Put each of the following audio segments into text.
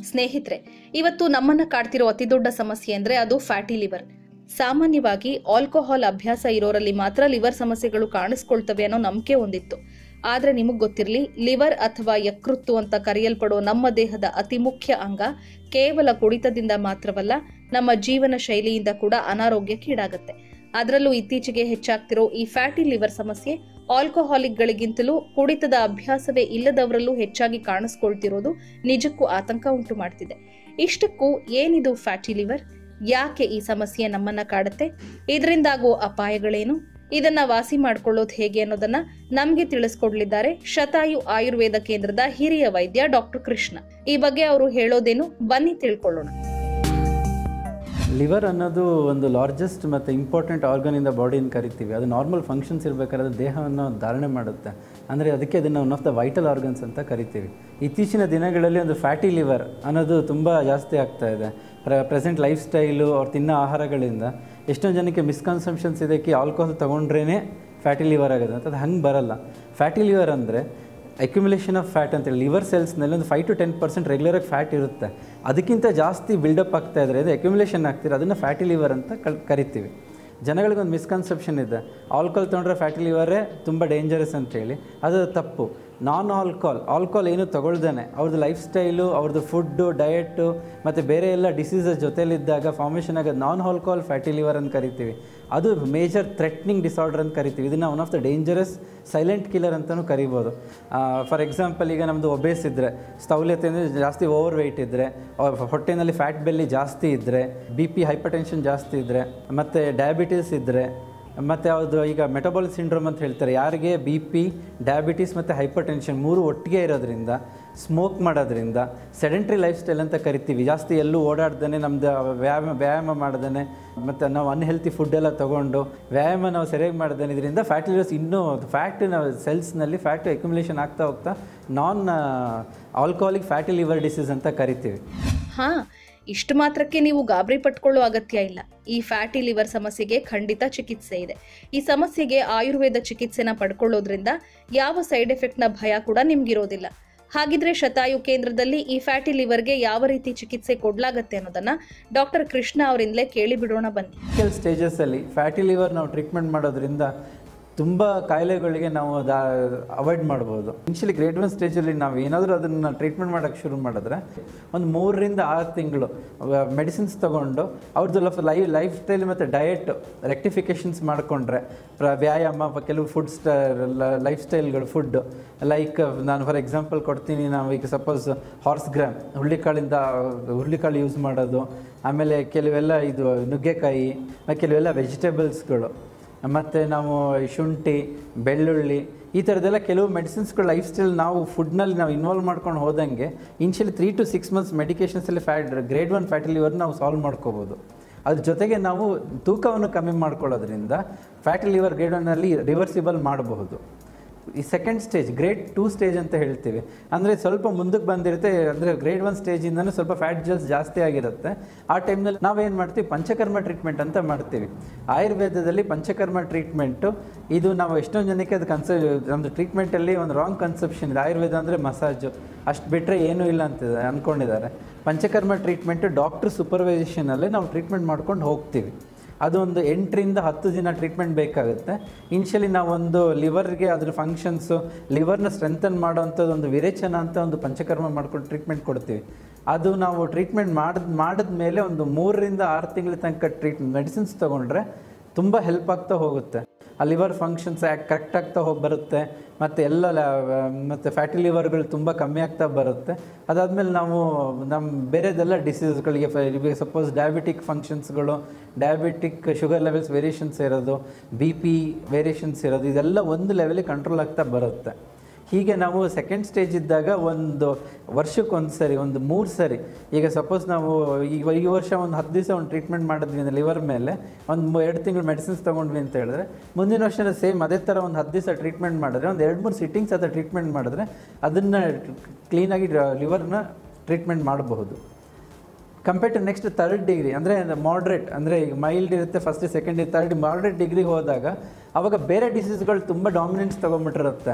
ಸ್ನೇಹಿತರೆ ಇವತ್ತು ನಮ್ಮನ್ನ ಕಾಡ್ತಿರೋ ಅತಿದೊಡ್ಡ ಸಮಸ್ಯೆ ಅಂದ್ರೆ ಅದು ಫ್ಯಾಟಿ ಲಿವರ್ ಸಾಮಾನ್ಯವಾಗಿ ಆಲ್ಕೋಹಾಲ್ ಅಭ್ಯಾಸ ಇರೋರಲ್ಲಿ ಮಾತ್ರ ಲಿವರ್ ಸಮಸ್ಯೆಗಳು ಕಾಣಿಸ್ಕೊಳ್ತವೆ ಅನ್ನೋ ನಂಬಿಕೆ ಒಂದಿತ್ತು ಆದ್ರೆ ನಿಮಗ್ ಗೊತ್ತಿರಲಿ ಲಿವರ್ ಅಥವಾ ಯಕೃತ್ತು ಅಂತ ಕರೆಯಲ್ಪಡೋ ನಮ್ಮ ದೇಹದ ಅತಿ ಮುಖ್ಯ ಅಂಗ ಕೇವಲ ಕುಡಿತದಿಂದ ಮಾತ್ರವಲ್ಲ ನಮ್ಮ ಜೀವನ ಶೈಲಿಯಿಂದ ಕೂಡ ಅನಾರೋಗ್ಯಕ್ಕೀಡಾಗತ್ತೆ ಅದರಲ್ಲೂ ಇತ್ತೀಚೆಗೆ ಹೆಚ್ಚಾಗ್ತಿರೋ ಈ ಫ್ಯಾಟಿ ಲಿವರ್ ಸಮಸ್ಯೆ ಆಲ್ಕೋಹಾಲಿಕ್ಗಳಿಗಿಂತಲೂ ಕುಡಿತದ ಅಭ್ಯಾಸವೇ ಇಲ್ಲದವರಲ್ಲೂ ಹೆಚ್ಚಾಗಿ ಕಾಣಿಸ್ಕೊಳ್ತಿರೋದು ನಿಜಕ್ಕೂ ಆತಂಕ ಉಂಟು ಮಾಡ್ತಿದೆ ಇಷ್ಟಕ್ಕೂ ಏನಿದು ಫ್ಯಾಟಿ ಲಿವರ್ ಯಾಕೆ ಈ ಸಮಸ್ಯೆ ನಮ್ಮನ್ನ ಕಾಡುತ್ತೆ ಇದರಿಂದಾಗುವ ಅಪಾಯಗಳೇನು ಇದನ್ನ ವಾಸಿ ಮಾಡ್ಕೊಳ್ಳೋದು ಹೇಗೆ ಅನ್ನೋದನ್ನ ನಮ್ಗೆ ತಿಳಿಸ್ಕೊಡ್ಲಿದ್ದಾರೆ ಶತಾಯು ಆಯುರ್ವೇದ ಕೇಂದ್ರದ ಹಿರಿಯ ವೈದ್ಯ ಡಾಕ್ಟರ್ ಕೃಷ್ಣ ಈ ಬಗ್ಗೆ ಅವರು ಹೇಳೋದೇನು ಬನ್ನಿ ತಿಳ್ಕೊಳ್ಳೋಣ ಲಿವರ್ ಅನ್ನೋದು ಒಂದು ಲಾರ್ಜೆಸ್ಟ್ ಮತ್ತು ಇಂಪಾರ್ಟೆಂಟ್ ಆರ್ಗನ್ ಇನ್ ದ ಬಾಡಿನ ಕರಿತೀವಿ ಅದು ನಾರ್ಮಲ್ ಫಂಕ್ಷನ್ಸ್ ಇರಬೇಕಾದ್ರೆ ಅದು ದೇಹವನ್ನು ಧಾರಣೆ ಮಾಡುತ್ತೆ ಅಂದರೆ ಅದಕ್ಕೆ ಅದನ್ನು one of the vital organs ಅಂತ ಕರಿತೀವಿ ಇತ್ತೀಚಿನ ದಿನಗಳಲ್ಲಿ ಒಂದು ಫ್ಯಾಟಿ ಲಿವರ್ ಅನ್ನೋದು ತುಂಬ ಜಾಸ್ತಿ ಆಗ್ತಾ ಇದೆ ಪ್ರ ಪ್ರೆಸೆಂಟ್ ಲೈಫ್ ಸ್ಟೈಲು ಅವ್ರು ತಿನ್ನೋ ಆಹಾರಗಳಿಂದ ಎಷ್ಟೊಂದು ಜನಕ್ಕೆ ಮಿಸ್ಕನ್ಸಂಪ್ಷನ್ಸ್ ಇದಕ್ಕೆ ಆಲ್ಕೋಹಾಲ್ ತೊಗೊಂಡ್ರೇ ಫ್ಯಾಟಿ ಲಿವರ್ ಆಗೋದು ಅಂತ ಅದು ಹಂಗೆ ಬರಲ್ಲ ಫ್ಯಾಟಿ ಲಿವರ್ ಅಂದರೆ ಅಕ್ಯುಮುಲೇಷನ್ ಆಫ್ ಫ್ಯಾಟ್ ಅಂತೇಳಿ ಲಿವರ್ ಸೆಲ್ಸ್ನಲ್ಲಿ ಒಂದು ಫೈವ್ ಟು ಟೆನ್ ಪರ್ಸೆಂಟ್ ರೆಗ್ಯುಲರಾಗಿ ಫ್ಯಾಟ್ ಇರುತ್ತೆ ಅದಕ್ಕಿಂತ ಜಾಸ್ತಿ ಬಿಲ್ಡಪ್ ಆಗ್ತಾ ಇದ್ರೆ ಅದು ಅಕ್ಯುಮುಲೇಷನ್ ಆಗ್ತಿರೋ ಅದನ್ನು ಫ್ಯಾಟಿ ಲಿವರ್ ಅಂತ ಕಲ್ ಕರಿತೀವಿ ಜನಗಳಿಗೊಂದು ಮಿಸ್ಕನ್ಸೆಪ್ಷನ್ ಇದೆ ಆಲ್ಕೋಹಾಲ್ ತೊಗೊಂಡ್ರೆ ಫ್ಯಾಟಿ ಲಿವರೇ ತುಂಬ ಡೇಂಜರಸ್ ಅಂತೇಳಿ ಅದು ತಪ್ಪು ನಾನ್ ಆಲ್ಕೋಹಾಲ್ ಆಲ್ಕೋಹಾಲ್ ಏನು ತೊಗೊಳ್ದೇನೆ ಅವ್ರದ್ದು ಲೈಫ್ ಸ್ಟೈಲು ಅವ್ರದ್ದು ಫುಡ್ಡು ಡಯೆಟ್ಟು ಮತ್ತು ಬೇರೆ ಎಲ್ಲ ಡಿಸೀಸಸ್ ಜೊತೆಲಿದ್ದಾಗ ಫಾರ್ಮೇಷನ್ ಆಗೋದು ನಾನ್ ಆಲ್ಕೋಹಾಲ್ ಫ್ಯಾಟಿ ಲಿವರ್ ಅಂತ ಕರಿತೀವಿ ಅದು ಮೇಜರ್ ಥ್ರೆಟ್ನಿಂಗ್ ಡಿಸಾರ್ಡರ್ ಅಂತ ಕರಿತೀವಿ ಇದನ್ನು one of the dangerous silent killer ಅಂತಲೂ ಕರಿಬೋದು ಫಾರ್ ಎಕ್ಸಾಂಪಲ್ ಈಗ ನಮ್ಮದು ಒಬೇಸ್ ಇದ್ದರೆ ಸ್ಥೌಲ್ಯತೆ ಅಂದರೆ ಜಾಸ್ತಿ ಓವರ್ ವೆಯ್ಟ್ ಇದ್ದರೆ ಹೊಟ್ಟೆನಲ್ಲಿ ಫ್ಯಾಟ್ ಬೆಲ್ಲಿ ಜಾಸ್ತಿ ಇದ್ದರೆ ಬಿ ಪಿ ಹೈಪರ್ ಟೆನ್ಷನ್ ಜಾಸ್ತಿ ಇದ್ದರೆ ಮತ್ತು ಡಯಾಬಿಟೀಸ್ ಇದ್ದರೆ ಮತ್ತು ಯಾವುದು ಈಗ ಮೆಟಬಾಲ್ ಸಿಂಡ್ರೋಮ್ ಅಂತ ಹೇಳ್ತಾರೆ ಯಾರಿಗೆ ಬಿ ಪಿ ಡಯಾಬಿಟೀಸ್ ಮತ್ತು ಹೈಪರ್ ಟೆನ್ಷನ್ ಮೂರು ಒಟ್ಟಿಗೆ ಇರೋದ್ರಿಂದ ಸ್ಮೋಕ್ ಮಾಡೋದ್ರಿಂದ ಸೆಡೆಂಟ್ರಿ ಲೈಫ್ ಸ್ಟೈಲ್ ಅಂತ ಕರಿತೀವಿ ಜಾಸ್ತಿ ಎಲ್ಲೂ ಓಡಾಡ್ದೇ ನಮ್ಮದು ವ್ಯಾಯಾಮ ವ್ಯಾಯಾಮ ಮಾಡ್ದೇ ಮತ್ತು ನಾವು ಅನ್ಹೆಲ್ತಿ ಫುಡ್ ಎಲ್ಲ ತೊಗೊಂಡು ವ್ಯಾಯಾಮ ನಾವು ಸರಿಯಾಗಿ ಮಾಡ್ದೇ ಇದರಿಂದ ಫ್ಯಾಟಿ ಲಿವರ್ಸ್ ಇನ್ನೂ ಫ್ಯಾಟ್ ನಾವು ಸೆಲ್ಸ್ನಲ್ಲಿ ಫ್ಯಾಟ್ ಅಕ್ಯುಮುಲೇಷನ್ ಆಗ್ತಾ ಹೋಗ್ತಾ non alcoholic fatty liver disease ಅಂತ ಕರಿತೀವಿ ಹಾ ಇಷ್ಟು ಮಾತ್ರಕ್ಕೆ ನೀವು ಗಾಬರಿ ಪಟ್ಕೊಳ್ಳೋ ಅಗತ್ಯ ಇಲ್ಲ ಈ ಫ್ಯಾಟಿ ಲಿವರ್ ಸಮಸ್ಯೆಗೆ ಖಂಡಿತ ಚಿಕಿತ್ಸೆ ಇದೆ ಈ ಸಮಸ್ಯೆಗೆ ಆಯುರ್ವೇದ ಚಿಕಿತ್ಸೆನ ಪಡ್ಕೊಳ್ಳೋದ್ರಿಂದ ಯಾವ ಸೈಡ್ ಎಫೆಕ್ಟ್ನ ಭಯ ಕೂಡ ನಿಮ್ಗಿರೋದಿಲ್ಲ ಹಾಗಿದ್ರೆ ಶತಾಯು ಕೇಂದ್ರದಲ್ಲಿ ಈ ಫ್ಯಾಟಿ ಲಿವರ್ಗೆ ಯಾವ ರೀತಿ ಚಿಕಿತ್ಸೆ ಕೊಡ್ಲಾಗತ್ತೆ ಅನ್ನೋದನ್ನ ಡಾಕ್ಟರ್ ಕೃಷ್ಣ ಅವರಿಂದಲೇ ಕೇಳಿ ಬಿಡೋಣ ಬನ್ನಿ ಇನಿಷಿಯಲ್ ಸ್ಟೇಜಸಲ್ಲಿ ಫ್ಯಾಟಿ ಲಿವರ್ ನಾವು ಟ್ರೀಟ್ಮೆಂಟ್ ಮಾಡೋದ್ರಿಂದ ತುಂಬ ಕಾಯಿಲೆಗಳಿಗೆ ನಾವು ಅದು ಅವಾಯ್ಡ್ ಮಾಡ್ಬೋದು ಇನಿಷಿಯಲಿ ಗ್ರೇಟ್ ಒನ್ ಸ್ಟೇಜಲ್ಲಿ ನಾವು ಏನಾದರೂ ಅದನ್ನು ಟ್ರೀಟ್ಮೆಂಟ್ ಮಾಡೋಕ್ಕೆ ಶುರು ಮಾಡಿದ್ರೆ ಒಂದು ಮೂರರಿಂದ ಆರು ತಿಂಗಳು ಮೆಡಿಸಿನ್ಸ್ ತೊಗೊಂಡು ಅವ್ರದ್ದು ಲೈಫ್ ಲೈಫ್ ಸ್ಟೈಲ್ ಮತ್ತು ಡಯಟ್ ರೆಕ್ಟಿಫಿಕೇಷನ್ಸ್ ಮಾಡಿಕೊಂಡ್ರೆ ಪ್ರ ವ್ಯಾಯಾಮ ಕೆಲವು ಫುಡ್ ಸ್ಟ ಲೈಫ್ ಸ್ಟೈಲ್ಗಳು ಫುಡ್ಡು ಲೈಕ್ ನಾನು ಫಾರ್ ಎಕ್ಸಾಂಪಲ್ ಕೊಡ್ತೀನಿ ನಾವು ಈಗ ಸಪೋಸ್ ಹಾರ್ಸ್ ಗ್ರಾಮ್ ಹುರುಳಿಕಾಳಿಂದ ಹುರುಳಿಕಾಳು ಯೂಸ್ ಮಾಡೋದು ಆಮೇಲೆ ಕೆಲವೆಲ್ಲ ಇದು ನುಗ್ಗೆಕಾಯಿ ಕೆಲವೆಲ್ಲ ವೆಜಿಟೇಬಲ್ಸ್ಗಳು ಮತ್ತು ನಾವು ಶುಂಠಿ ಬೆಳ್ಳುಳ್ಳಿ ಈ ಥರದ್ದೆಲ್ಲ ಕೆಲವು ಮೆಡಿಸಿನ್ಸ್ಗಳು ಲೈಫ್ ಸ್ಟೈಲ್ ನಾವು ಫುಡ್ನಲ್ಲಿ ನಾವು ಇನ್ವಾಲ್ವ್ ಮಾಡ್ಕೊಂಡು ಹೋದಂಗೆ initially three to six months ಮೆಡಿಕೇಷನ್ಸಲ್ಲಿ fat grade one fatty liver ನಾವು ಸಾಲ್ವ್ ಮಾಡ್ಕೋಬೋದು ಅದ್ರ ಜೊತೆಗೆ ನಾವು ತೂಕವನ್ನು ಕಮ್ಮಿ ಮಾಡ್ಕೊಳ್ಳೋದ್ರಿಂದ ಫ್ಯಾಟಿ ಲಿವರ್ ಗ್ರೇಡ್ ಒನ್ನಲ್ಲಿ ರಿವರ್ಸಿಬಲ್ ಮಾಡಬಹುದು ಈ second stage grade two stage ಅಂತ ಹೇಳ್ತೀವಿ ಅಂದರೆ ಸ್ವಲ್ಪ ಮುಂದಕ್ಕೆ ಬಂದಿರುತ್ತೆ ಅಂದರೆ ಗ್ರೇಡ್ ಒನ್ ಸ್ಟೇಜಿಂದನೂ ಸ್ವಲ್ಪ ಫ್ಯಾಟ್ ಜೆಲ್ಸ್ ಜಾಸ್ತಿ ಆಗಿರುತ್ತೆ ಆ ಟೈಮ್ನಲ್ಲಿ ನಾವೇನು ಮಾಡ್ತೀವಿ ಪಂಚಕರ್ಮ ಟ್ರೀಟ್ಮೆಂಟ್ ಅಂತ ಮಾಡ್ತೀವಿ ಆಯುರ್ವೇದದಲ್ಲಿ ಪಂಚಕರ್ಮ ಟ್ರೀಟ್ಮೆಂಟು ಇದು ನಾವು ಎಷ್ಟೊಂದು ಜನಕ್ಕೆ ಅದು ಕನ್ಸ ನಮ್ಮದು ಟ್ರೀಟ್ಮೆಂಟಲ್ಲಿ ಒಂದು ರಾಂಗ್ ಕನ್ಸೆಪ್ಷನ್ ಇದೆ ಆಯುರ್ವೇದ ಅಂದರೆ ಮಸಾಜು ಅಷ್ಟು ಬಿಟ್ಟರೆ ಏನೂ ಇಲ್ಲ ಅಂತ ಅಂದ್ಕೊಂಡಿದ್ದಾರೆ ಪಂಚಕರ್ಮ ಟ್ರೀಟ್ಮೆಂಟು ಡಾಕ್ಟ್ರ್ ಸೂಪರ್ವೈಸೇಷನಲ್ಲೇ ನಾವು ಟ್ರೀಟ್ಮೆಂಟ್ ಮಾಡ್ಕೊಂಡು ಹೋಗ್ತೀವಿ ಅದೊಂದು ಎಂಟರಿಂದ ಹತ್ತು ದಿನ ಟ್ರೀಟ್ಮೆಂಟ್ ಬೇಕಾಗುತ್ತೆ ಇನ್ಷಿಯಲಿ ನಾವೊಂದು ಲಿವರ್ಗೆ ಅದ್ರ ಫಂಕ್ಷನ್ಸು ಲಿವರ್ನ ಸ್ಟ್ರೆಂಥನ್ ಮಾಡೋವಂಥದ್ದು ಒಂದು ವಿರೇಚನ ಅಂತ ಒಂದು ಪಂಚಕರ್ಮ ಮಾಡ್ಕೊಂಡು ಟ್ರೀಟ್ಮೆಂಟ್ ಕೊಡ್ತೀವಿ ಅದು ನಾವು ಟ್ರೀಟ್ಮೆಂಟ್ ಮಾಡಿದ ಮಾಡಿದ ಮೇಲೆ ಒಂದು ಮೂರರಿಂದ ಆರು ತಿಂಗಳ ತನಕ ಟ್ರೀಟ್ ಮೆಡಿಸಿನ್ಸ್ ತೊಗೊಂಡ್ರೆ ತುಂಬ ಹೆಲ್ಪ್ ಆಗ್ತಾ ಹೋಗುತ್ತೆ ಆ ಲಿವರ್ ಫಂಕ್ಷನ್ಸ್ ಕರೆಕ್ಟ್ ಆಗ್ತಾ ಹೋಗಿ ಬರುತ್ತೆ ಮತ್ತು ಎಲ್ಲ ಮತ್ತು ಫ್ಯಾಟಿ ಲಿವರ್ಗಳು ತುಂಬ ಕಮ್ಮಿ ಆಗ್ತಾ ಬರುತ್ತೆ ಅದಾದಮೇಲೆ ನಾವು ನಮ್ಮ ಬೇರೆದೆಲ್ಲ ಡಿಸೀಸ್ಗಳಿಗೆ ಈಗ ಸಪೋಸ್ ಡಯಾಬಿಟಿಕ್ ಫಂಕ್ಷನ್ಸ್ಗಳು ಡಯಾಬಿಟಿಕ್ ಶುಗರ್ ಲೆವೆಲ್ಸ್ ವೇರಿಯೇಷನ್ಸ್ ಇರೋದು ಬಿ ಪಿ ವೇರಿಯೇಷನ್ಸ್ ಇರೋದು ಇದೆಲ್ಲ ಒಂದು ಲೆವೆಲಿಗೆ ಕಂಟ್ರೋಲ್ ಆಗ್ತಾ ಬರುತ್ತೆ ಹೀಗೆ ನಾವು ಸೆಕೆಂಡ್ ಸ್ಟೇಜ್ ಇದ್ದಾಗ ಒಂದು ವರ್ಷಕ್ಕೊಂದು ಸರಿ ಒಂದು ಮೂರು ಸರಿ ಈಗ ಸಪೋಸ್ ನಾವು ಈಗ ಈ ವರ್ಷ ಒಂದು ಹತ್ತು ದಿವಸ ಒಂದು ಟ್ರೀಟ್ಮೆಂಟ್ ಮಾಡಿದ್ವಿ ಅಂದರೆ ಲಿವರ್ ಮೇಲೆ ಒಂದು ಎರಡು ತಿಂಗಳು ಮೆಡಿಸಿನ್ಸ್ ತೊಗೊಂಡ್ವಿ ಅಂತ ಹೇಳಿದ್ರೆ ಮುಂದಿನ ವರ್ಷ ಸೇಮ್ ಅದೇ ಥರ ಒಂದು ಹತ್ತು ದಿವಸ ಟ್ರೀಟ್ಮೆಂಟ್ ಮಾಡಿದ್ರೆ ಒಂದು ಎರಡು ಮೂರು ಸಿಟ್ಟಿಂಗ್ಸ್ ಅಥವಾ ಟ್ರೀಟ್ಮೆಂಟ್ ಮಾಡಿದ್ರೆ ಅದನ್ನು ಕ್ಲೀನಾಗಿ ಲಿವರ್ನ ಟ್ರೀಟ್ಮೆಂಟ್ ಮಾಡಬಹುದು compare to next third degree ಅಂದರೆ ಮಾಡ್ರೇಟ್ ಅಂದರೆ ಈಗ ಮೈಲ್ಡ್ ಇರುತ್ತೆ ಫಸ್ಟ್ ಸೆಕೆಂಡ್ ತರ್ಡ್ ಮಾಡ್ರೇಟ್ ಡಿಗ್ರಿಗೆ ಹೋದಾಗ ಅವಾಗ ಬೇರೆ ಡಿಸೀಸ್ಗಳು ತುಂಬ ಡಾಮಿನೆನ್ಸ್ ತೊಗೊಂಬಿಟ್ಟಿರುತ್ತೆ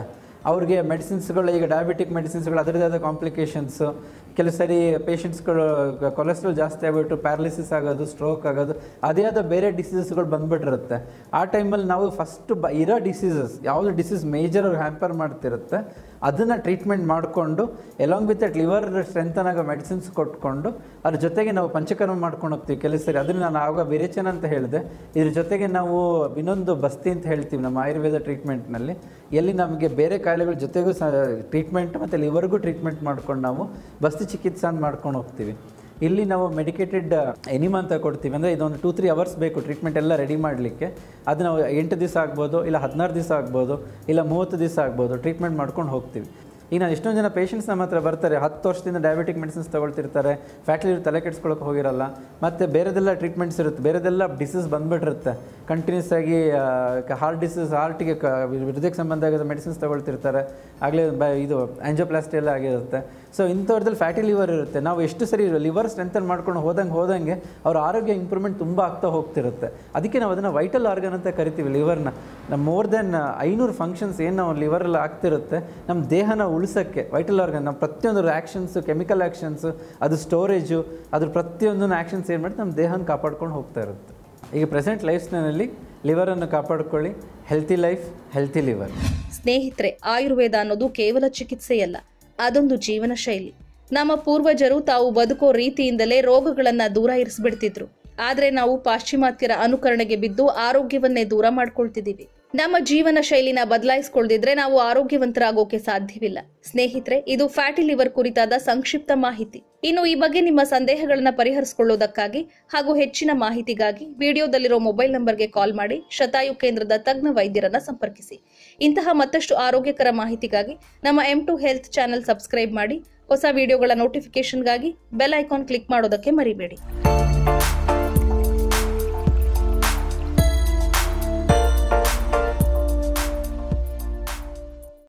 ಅವ್ರಿಗೆ ಮೆಡಿಸಿನ್ಸ್ಗಳು ಈಗ ಡಯಾಬಿಟಿಕ್ ಮೆಡಿಸಿನ್ಸ್ಗಳು ಅದರದೇ ಆದ ಕಾಂಪ್ಲಿಕೇಶನ್ಸು ಕೆಲವು ಸರಿ ಪೇಷಂಟ್ಸ್ಗಳು ಕೊಲೆಸ್ಟ್ರಾಲ್ ಜಾಸ್ತಿ ಆಗಿಬಿಟ್ಟು ಪ್ಯಾರಲಿಸಿಸ್ ಆಗೋದು ಸ್ಟ್ರೋಕ್ ಆಗೋದು ಅದೇ ಆದ ಬೇರೆ ಡಿಸೀಸಸ್ಗಳು ಬಂದ್ಬಿಟ್ಟಿರುತ್ತೆ ಆ ಟೈಮಲ್ಲಿ ನಾವು ಫಸ್ಟ್ ಬ ಇರೋ ಡಿಸೀಸಸ್ ಯಾವುದು ಡಿಸೀಸ್ ಮೇಜರ್ ಹ್ಯಾಂಪರ್ ಮಾಡ್ತಿರುತ್ತೆ ಅದನ್ನು ಟ್ರೀಟ್ಮೆಂಟ್ ಮಾಡಿಕೊಂಡು along with that liver strengthen ಆಗೋ ಮೆಡಿಸಿನ್ಸ್ ಕೊಟ್ಕೊಂಡು ಅದ್ರ ಜೊತೆಗೆ ನಾವು ಪಂಚಕರ್ಮ ಮಾಡ್ಕೊಂಡು ಹೋಗ್ತೀವಿ ಕೆಲವು ಸರಿ ಅದನ್ನು ನಾನು ಆವಾಗ ವಿರೇಚನ ಅಂತ ಹೇಳಿದೆ ಇದ್ರ ಜೊತೆಗೆ ನಾವು ಇನ್ನೊಂದು ಬಸ್ತಿ ಅಂತ ಹೇಳ್ತೀವಿ ನಮ್ಮ ಆಯುರ್ವೇದ ಟ್ರೀಟ್ಮೆಂಟ್ನಲ್ಲಿ ಎಲ್ಲಿ ನಮಗೆ ಬೇರೆ ಕಾಯಿಲೆಗಳ ಜೊತೆಗೂ ಸಹ ಟ್ರೀಟ್ಮೆಂಟ್ ಮತ್ತು ಲಿವರ್ಗೂ ಟ್ರೀಟ್ಮೆಂಟ್ ಮಾಡ್ಕೊಂಡು ನಾವು ಬಸ್ತಿ ಚಿಕಿತ್ಸೆ ಮಾಡ್ಕೊಂಡು ಹೋಗ್ತೀವಿ ಇಲ್ಲಿ ನಾವು ಮೆಡಿಕೇಟೆಡ್ ಎನಿಮಾ ಅಂತ ಕೊಡ್ತೀವಿ ಅಂದರೆ ಇದೊಂದು ಟೂ ತ್ರೀ ಅವರ್ಸ್ ಬೇಕು ಟ್ರೀಟ್ಮೆಂಟ್ ಎಲ್ಲ ರೆಡಿ ಮಾಡಲಿಕ್ಕೆ ಅದು ನಾವು ಎಂಟು ದಿವಸ ಆಗ್ಬೋದು ಇಲ್ಲ ಹದಿನಾರು ದಿವಸ ಆಗ್ಬೋದು ಇಲ್ಲ ಮೂವತ್ತು ದಿವಸ ಆಗ್ಬೋದು ಟ್ರೀಟ್ಮೆಂಟ್ ಮಾಡ್ಕೊಂಡು ಹೋಗ್ತೀವಿ ಈಗ ನಾನು ಎಷ್ಟೊಂದು ಜನ ಪೇಷಂಟ್ಸ್ ನಮ್ಮ ಹತ್ರ ಬರ್ತಾರೆ ಹತ್ತು ವರ್ಷದಿಂದ ಡಯಾಬಿಟಿಕ್ ಮೆಡಿಸಿನ್ಸ್ ತೊಗೊಳ್ತಿರ್ತಾರೆ ಫ್ಯಾಟಿ ಲಿವರ್ ತಲೆ ಕೆಡ್ಸ್ಕೊಳಕ್ಕೆ ಹೋಗಿರಲ್ಲ ಮತ್ತು ಬೇರೆದೆಲ್ಲ ಟ್ರೀಟ್ಮೆಂಟ್ಸ್ ಇರುತ್ತೆ ಬೇರೆದೆಲ್ಲ ಡಿಸೀಸ್ ಬಂದ್ಬಿಟ್ಟಿರುತ್ತೆ ಕಂಟಿನ್ಯೂಸ್ ಆಗಿ ಹಾರ್ಟ್ ಡಿಸೀಸ್ ಹಾರ್ಟಿಗೆ ಕ ಹೃದಯಕ್ಕೆ ಸಂಬಂಧ ಆಗಿರೋ ಮೆಡಿಸಿನ್ಸ್ ತೊಗೊಳ್ತಿರ್ತಾರೆ ಆಗಲೇ ಬ ಇದು ಆಂಜೋಪ್ಲಾಸ್ಟಿ ಎಲ್ಲ ಆಗಿರುತ್ತೆ ಸೊ ಇಂಥವ್ರದಲ್ಲಿ ಫ್ಯಾಟಿ ಲಿವರ್ ಇರುತ್ತೆ ನಾವು ಎಷ್ಟು ಸರಿ ಲಿವರ್ ಸ್ಟ್ರೆಂಥನ್ ಮಾಡ್ಕೊಂಡು ಹೋದಂಗೆ ಹೋದಂಗೆ ಅವ್ರ ಆರೋಗ್ಯ ಇಂಪ್ರೂವ್ಮೆಂಟ್ ತುಂಬ ಆಗ್ತಾ ಹೋಗ್ತಿರುತ್ತೆ ಅದಕ್ಕೆ ನಾವು ಅದನ್ನು ವೈಟಲ್ ಆರ್ಗನ್ ಅಂತ ಕರಿತೀವಿ ಲಿವರ್ನ ನಮ್ಮ ಮೋರ್ ದೆನ್ ಐನೂರು ಫಂಕ್ಷನ್ಸ್ ಏನು ನಾವು ಲಿವರಲ್ಲಿ ಆಗ್ತಿರುತ್ತೆ ನಮ್ಮ ದೇಹನ ಉಳಿಸೋಕ್ಕೆ ವೈಟಲ್ ಆರ್ಗನ್ ನಮ್ಮ ಪ್ರತಿಯೊಂದು ಆ್ಯಕ್ಷನ್ಸು ಕೆಮಿಕಲ್ ಆ್ಯಕ್ಷನ್ಸು ಅದು ಸ್ಟೋರೇಜು ಅದ್ರ ಪ್ರತಿಯೊಂದು ಆ್ಯಕ್ಷನ್ಸ್ ಏನು ಮಾಡಿ ನಮ್ಮ ದೇಹನ ಕಾಪಾಡ್ಕೊಂಡು ಹೋಗ್ತಾ ಇರುತ್ತೆ ಈಗ ಪ್ರೆಸೆಂಟ್ ಲೈಫ್ ಸ್ಟೈಲಲ್ಲಿ ಲಿವರನ್ನು ಕಾಪಾಡ್ಕೊಳ್ಳಿ ಹೆಲ್ತಿ ಲೈಫ್ ಹೆಲ್ತಿ ಲಿವರ್ ಸ್ನೇಹಿತರೆ ಆಯುರ್ವೇದ ಅನ್ನೋದು ಕೇವಲ ಚಿಕಿತ್ಸೆಯಲ್ಲ ಅದೊಂದು ಜೀವನ ಶೈಲಿ ನಮ್ಮ ಪೂರ್ವಜರು ತಾವು ಬದುಕೋ ರೀತಿಯಿಂದಲೇ ರೋಗಗಳನ್ನ ದೂರ ಇರಿಸ್ಬಿಡ್ತಿದ್ರು ಆದ್ರೆ ನಾವು ಪಾಶ್ಚಿಮಾತ್ಯರ ಅನುಕರಣೆಗೆ ಬಿದ್ದು ಆರೋಗ್ಯವನ್ನೇ ದೂರ ಮಾಡ್ಕೊಳ್ತಿದೀವಿ ನಮ್ಮ ಜೀವನ ಶೈಲಿನ ಬದಲಾಯಿಸ್ಕೊಳ್ದಿದ್ರೆ ನಾವು ಆರೋಗ್ಯವಂತರಾಗೋಕೆ ಸಾಧ್ಯವಿಲ್ಲ ಸ್ನೇಹಿತರೆ ಇದು ಫ್ಯಾಟಿ ಲಿವರ್ ಕುರಿತಾದ ಸಂಕ್ಷಿಪ್ತ ಮಾಹಿತಿ ಇನ್ನು ಈ ಬಗ್ಗೆ ನಿಮ್ಮ ಸಂದೇಹಗಳನ್ನ ಪರಿಹರಿಸಿಕೊಳ್ಳೋದಕ್ಕಾಗಿ ಹಾಗೂ ಹೆಚ್ಚಿನ ಮಾಹಿತಿಗಾಗಿ ವಿಡಿಯೋದಲ್ಲಿರೋ ಮೊಬೈಲ್ ನಂಬರ್ಗೆ ಕಾಲ್ ಮಾಡಿ ಶತಾಯು ಕೇಂದ್ರದ ತಜ್ಞ ವೈದ್ಯರನ್ನ ಸಂಪರ್ಕಿಸಿ ಇಂತಹ ಮತ್ತಷ್ಟು ಆರೋಗ್ಯಕರ ಮಾಹಿತಿಗಾಗಿ ನಮ್ಮ M two health channel subscribe ಮಾಡಿ ಹೊಸ ವಿಡಿಯೋಗಳ ನೋಟಿಫಿಕೇಶನ್ಗಾಗಿ ಬೆಲ್ ಐಕಾನ್ ಕ್ಲಿಕ್ ಮಾಡೋದಕ್ಕೆ ಮರಿಬೇಡಿ